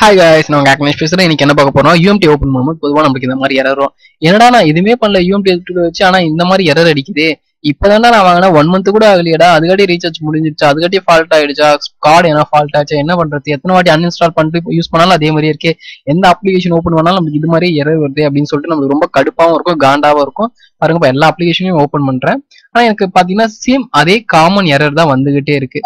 hi guys நான் உங்க அக்னேஷ் பேசுறேன் இன்னைக்கு என்ன பார்க்க போறோம் யூஎம்டி ஓப்பன் பண்ணும்போது பொதுவா நமக்கு இந்த மாதிரி எரர் வரும் என்னடா நான் எதுவுமே பண்ணல யூஎம்டி வச்சு ஆனா இந்த மாதிரி எரர் அடிக்குது இப்பதான் நான் வாங்கினா ஒன் மந்த் கூட ஆகலையடா அதுக்காட்டி ரீசார்ஜ் முடிஞ்சிருச்சா அதுக்காட்டி ஃபால்ட் ஆயிடுச்சா கார்டு என்ன ஃபால்ட் ஆச்சா என்ன பண்றது எத்தனை வாட்டி அன்இன்ஸ்டால் பண்ணிட்டு யூஸ் பண்ணாலும் அதே மாதிரி இருக்கே எந்த அப்ளிகேஷன் ஓப்பன் பண்ணாலும் நமக்கு இது மாதிரி எரர் வருது அப்படின்னு சொல்லிட்டு நமக்கு ரொம்ப கடுப்பாவும் இருக்கும் காண்டாவும் இருக்கும் பாருங்க இப்ப எல்லா அப்ளிகேஷனையும் ஓப்பன் பண்றேன் ஆனா எனக்கு பாத்தீங்கன்னா சேம் அதே காமன் எரர் தான் வந்துகிட்டே இருக்கு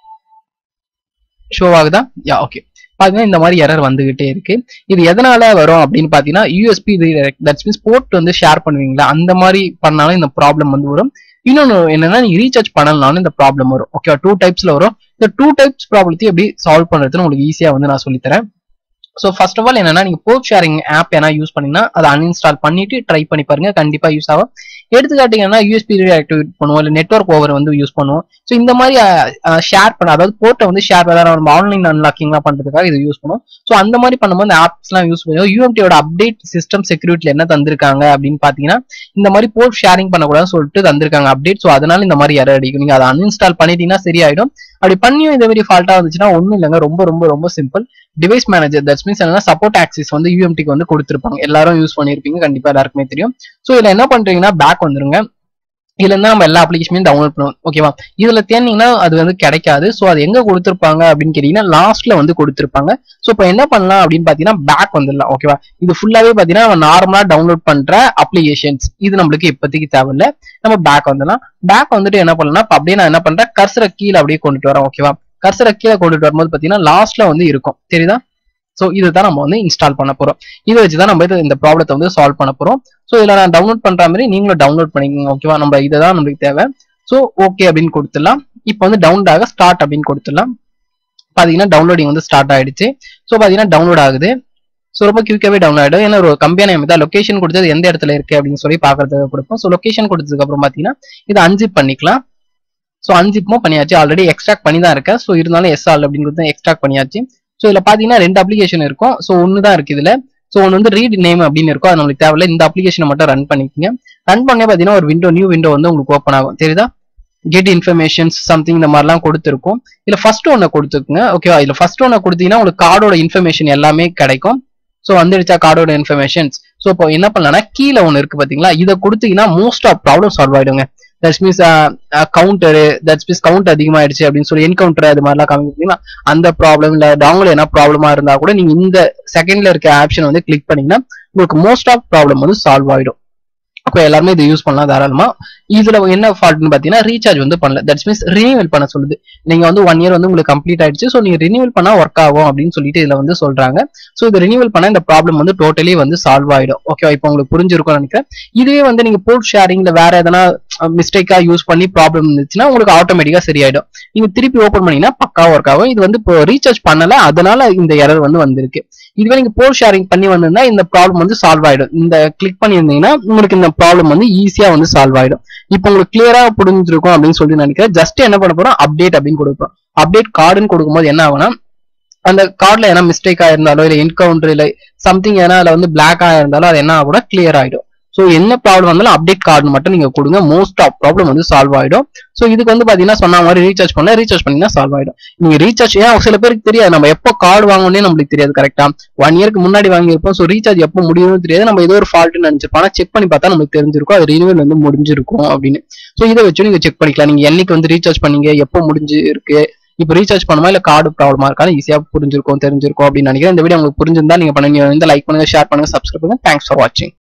ஷோ ஆகுதா யா ஓகே பாத்தீங்கன்னா இந்த மாதிரி எரர் வந்துகிட்டே இருக்கு இது எதனால வரும் அப்படின்னு பாத்தீங்கன்னா யூஎஸ்பி தட்ஸ் மீன்ஸ் போர்ட் வந்து ஷேர் பண்ணுவீங்களா அந்த மாதிரி பண்ணாலும் இந்த ப்ராப்ளம் வந்து வரும் இன்னொன்னு என்னன்னா நீங்க ரீசார்ஜ் பண்ணலனாலும் இந்த ப்ராப்ளம் வரும் ஓகே டூ டைப்ஸ்ல வரும் இந்த டூ டைப்ஸ் ப்ராப்ளத்தையும் எப்படி சால்வ் பண்றதுன்னு உங்களுக்கு ஈஸியா வந்து நான் சொல்லித்தரேன் ஸோ ஃபர்ஸ்ட் ஆஃப் ஆல் என்னன்னா நீங்க போர்ட் ஷேரிங் ஆப் ஏன்னா யூஸ் பண்ணீங்கன்னா அதை அன்இன்ஸ்டால் பண்ணிட்டு ட்ரை பண்ணி பாருங்க கண்டிப்பா யூஸ் ஆகும் எடுத்துக்காட்டீங்கன்னா யூஎஸ்பி ஆக்டிவேட் பண்ணுவோம் இல்லை நெட்ஒர்க் ஓவர் வந்து யூஸ் பண்ணுவோம் ஸோ இந்த மாதிரி ஷேர் பண்ண அதாவது போர்ட்டை வந்து ஷேர் பண்ண நம்ம ஆன்லைன் அன்லாக்கிங்லாம் பண்றதுக்காக இது யூஸ் பண்ணுவோம் ஸோ அந்த மாதிரி பண்ணும்போது இந்த ஆப்ஸ்லாம் யூஸ் பண்ணுவோம் யூஎம்டியோட அப்டேட் சிஸ்டம் செக்யூரிட்டில என்ன தந்திருக்காங்க அப்படின்னு பாத்தீங்கன்னா இந்த மாதிரி போர்ட் ஷேரிங் பண்ணக்கூடாதுன்னு சொல்லிட்டு தந்திருக்காங்க அப்டேட் ஸோ அதனால இந்த மாதிரி எரர் அடிக்கும் நீங்க அதை அன்இன்ஸ்டால் பண்ணிட்டீங்கன்னா சரியாயிடும் அப்படி பண்ணியும் இதே மாதிரி ஃபால்ட்டா வந்துச்சுன்னா ஒன்றும் இல்லைங்க ரொம்ப ரொம்ப ரொம்ப simple device manager that's means என்னன்னா சப்போர்ட் ஆக்சிஸ் வந்து யூஎம்டிக்கு வந்து கொடுத்துருப்பாங்க எல்லாரும் யூஸ் பண்ணிருப்பீங்க கண்டிப்பா எல்லாருக்குமே தெரியும் ஸோ இதுல என்ன பண்றீங்கன்னா பேக் வந்துருங்க இதுல இருந்தா நம்ம எல்லா அப்ளிகேஷனையும் டவுன்லோட் பண்ணுவோம் ஓகேவா இதுல தேர்ந்தீங்கன்னா அது வந்து கிடைக்காது ஸோ அது எங்க கொடுத்துருப்பாங்க அப்படின்னு கேட்டீங்கன்னா லாஸ்ட்ல வந்து கொடுத்துருப்பாங்க ஸோ இப்போ என்ன பண்ணலாம் அப்படின்னு பாத்தீங்கன்னா பேக் வந்துடலாம் ஓகேவா இது ஃபுல்லாவே பாத்தீங்கன்னா நம்ம நார்மலா டவுன்லோட் பண்ற அப்ளிகேஷன்ஸ் இது நம்மளுக்கு இப்போதைக்கு தேவையில்ல நம்ம பேக் வந்துடலாம் பேக் வந்துட்டு என்ன பண்ணலாம் இப்போ அப்படியே நான் என்ன பண்றேன் கர்சரை கீழே அப்படியே கொண்டுட்டு வரேன் ஓகேவா கர்சரை கீழே கொண்டுட்டு வரும்போது பாத்தீங்கன்னா லாஸ்ட்ல வந்து இருக்கும் தெரியுதா ஸோ இதுதான் நம்ம வந்து இன்ஸ்டால் பண்ண போறோம் இதை வச்சு தான் நம்ம இது இந்த ப்ராப்ளத்தை வந்து சால்வ் பண்ண போறோம் ஸோ இதில் நான் டவுன்லோட் பண்ற மாதிரி நீங்களும் டவுன்லோட் பண்ணிக்கோங்க ஓகேவா நம்ம இதை தான் நம்மளுக்கு தேவை ஸோ ஓகே அப்படின்னு கொடுத்துடலாம் இப்போ வந்து டவுன்லோட் ஆக ஸ்டார்ட் அப்படின்னு கொடுத்துடலாம் பாத்தீங்கன்னா டவுன்லோடிங் வந்து ஸ்டார்ட் ஆயிடுச்சு ஸோ பாத்தீங்கன்னா டவுன்லோட் ஆகுது ஸோ ரொம்ப குயிக்காவே டவுன்லோட் ஆகிடும் ஏன்னா ஒரு கம்பெனி அமைத்தா லொகேஷன் கொடுத்தது எந்த இடத்துல இருக்கு அப்படின்னு சொல்லி பாக்குறதுக்கு கொடுப்போம் ஸோ லொகேஷன் கொடுத்ததுக்கு அப்புறம் பாத்தீங்கன்னா இதை அன்சிப் பண்ணிக்கலாம் ஸோ அன்சிப்பும் பண்ணியாச்சு ஆல்ரெடி எக்ஸ்ட்ராக்ட் பண்ணி தான் இருக்கேன் ஸோ இருந்தாலும் எஸ் ஆல் அப்படின்னு கொடுத்து எக்ஸ்ட்ராக்ட் பண்ணியாச்சு ஸோ இதுல பாத்தீங்கன்னா ரெண்டு அப்ளிகேஷன் இருக்கும் ஸோ ஒன்று தான் இருக்கு இதுல ஸோ ஒன்று வந்து ரீட் நேம் அப்படின்னு இருக்கும் அது நம்மளுக்கு தேவையில்ல இந்த அப்ளிகேஷனை மட்டும் ரன் பண்ணிக்கோங்க ரன் பண்ணே பார்த்தீங்கன்னா ஒரு விண்டோ நியூ விண்டோ வந்து உங்களுக்கு ஓப்பன் ஆகும் தெரியுதா கெட் இன்ஃபர்மேஷன்ஸ் சம்திங் இந்த மாதிரிலாம் கொடுத்துருக்கும் இதுல ஃபர்ஸ்ட் ஒன்னை கொடுத்துக்குங்க ஓகேவா இதுல ஃபர்ஸ்ட் ஒன்னை கொடுத்தீங்கன்னா உங்களுக்கு கார்டோட இன்ஃபர்மேஷன் எல்லாமே கிடைக்கும் ஸோ வந்துடுச்சா கார்டோட இன்ஃபர்மேஷன்ஸ் ஸோ இப்போ என்ன பண்ணலாம்னா கீழே ஒன்று இருக்கு பாத்தீங்களா இதை கொடுத்தீங்கன்னா மோஸ்ட் ஆஃப் ப்ராப்ளம் சால்வ் ஆயிடுங்க that's means counter that's means count அதிகமாயிடுச்சு அப்படின்னு சொல்லி என்கவுண்டர் அது மாதிரிலாம் காமிப்பீங்கன்னா அந்த ப்ராப்ளம் இல்ல டாங்கில் என்ன ப்ராப்ளமா இருந்தா கூட நீங்க இந்த செகண்ட்ல இருக்க ஆப்ஷன் வந்து கிளிக் பண்ணீங்கன்னா உங்களுக்கு மோஸ்ட் ஆஃப் ப்ராப்ளம் வந்து சால்வ் ஆயிடும் அப்போ எல்லாருமே இது யூஸ் பண்ணலாம் தாராளமா இதுல என்ன ஃபால்ட்னு பாத்தீங்கன்னா ரீசார்ஜ் வந்து பண்ணல தட்ஸ் மீன்ஸ் ரினியூவல் பண்ண சொல்லுது நீங்க வந்து ஒன் இயர் வந்து உங்களுக்கு கம்ப்ளீட் ஆயிடுச்சு ஸோ நீங்க ரினியூவல் பண்ணா ஒர்க் ஆகும் அப்படின்னு சொல்லிட்டு இதுல வந்து சொல்றாங்க ஸோ இது ரினியூவல் பண்ணா இந்த ப்ராப்ளம் வந்து டோட்டலி வந்து சால்வ் ஆயிடும் ஓகே இப்போ உங்களுக்கு புரிஞ்சிருக்கும்னு நினைக்கிறேன் இதுவே வந்து நீங்க போர்ட் ஷேரிங்ல வேற எதனா மிஸ்டேக்கா யூஸ் பண்ணி ப்ராப்ளம் இருந்துச்சுன்னா உங்களுக்கு ஆட்டோமேட்டிக்கா சரியாயிடும் நீங்க திருப்பி ஓப்பன் பண்ணீங்கன்னா பக்கா ஒர்க் ஆகும் இது வந்து இப்போ ரீசார்ஜ் பண்ணல அதனால இந்த எரர் வந்து வந்திருக்கு இதுவே நீங்க போர்ட் ஷேரிங் பண்ணி வந்திருந்தா இந்த ப்ராப்ளம் வந்து சால்வ் ஆயிடும் இந்த கிளிக் பண்ணியிருந்தீங்கன்னா உங்களுக்கு இந்த ப்ராப்ளம் வந்து ஈஸியா வந்து சால்வ் ஆயிடும் இப்போ உங்களுக்கு கிளியரா புரிஞ்சிருக்கும் அப்படின்னு சொல்லி நினைக்கிறேன் ஜஸ்ட் என்ன பண்ண போறோம் அப்டேட் அப்படின்னு கொடுப்போம் அப்டேட் கார்டுன்னு கொடுக்கும்போது என்ன ஆகும்னா அந்த கார்டுல ஏன்னா மிஸ்டேக் ஆயிருந்தாலோ இல்ல என்கவுண்டர் இல்ல சம்திங் ஏன்னா அதுல வந்து பிளாக் ஆயிருந்தாலும் அது என்ன ஆகும் கிளியர் ஆயிடும் ஸோ என்ன ப்ராப்ளம் வந்தாலும் அப்டேட் கார்டு மட்டும் நீங்க கொடுங்க மோஸ்ட் ஆஃப் ப்ராப்ளம் வந்து சால்வ் ஆயிடும் ஸோ இதுக்கு வந்து பாத்தீங்கன்னா சொன்ன மாதிரி ரீசார்ஜ் பண்ணல ரீசார்ஜ் பண்ணீங்கன்னா சால்வ் ஆயிடும் நீங்க ரீசார்ஜ் ஏன் சில பேருக்கு தெரியாது நம்ம எப்போ கார்டு வாங்கணும்னே நம்மளுக்கு தெரியாது கரெக்டா ஒன் இயருக்கு முன்னாடி வாங்கியிருப்போம் ஸோ ரீசார்ஜ் எப்போ முடியும்னு தெரியாது நம்ம ஏதோ ஒரு ஃபால்ட்னு நினைச்சிருப்போம் ஆனால் செக் பண்ணி பார்த்தா நமக்கு தெரிஞ்சிருக்கும் அது ரினியூவல் வந்து முடிஞ்சிருக்கும் அப்படின்னு ஸோ இதை வச்சு நீங்க செக் பண்ணிக்கலாம் நீங்க என்னைக்கு வந்து ரீசார்ஜ் பண்ணீங்க எப்போ முடிஞ்சு இருக்கு இப்போ ரீசார்ஜ் பண்ணுமா இல்ல கார்டு ப்ராப்ளமா இருக்கான்னு ஈஸியா புரிஞ்சிருக்கும் தெரிஞ்சிருக்கும் அப்படின்னு நினைக்கிறேன் இந்த வீடியோ உங்களுக்கு புரிஞ்சிருந்தா நீங்க பண்ணுங்க இந்த லைக் பண்ணுங்க ஷேர் பண்ணுங்க சப்ஸ்கிரைப் பண்ணுங்க தேங்க்ஸ் ஃபார் வாட்சிங்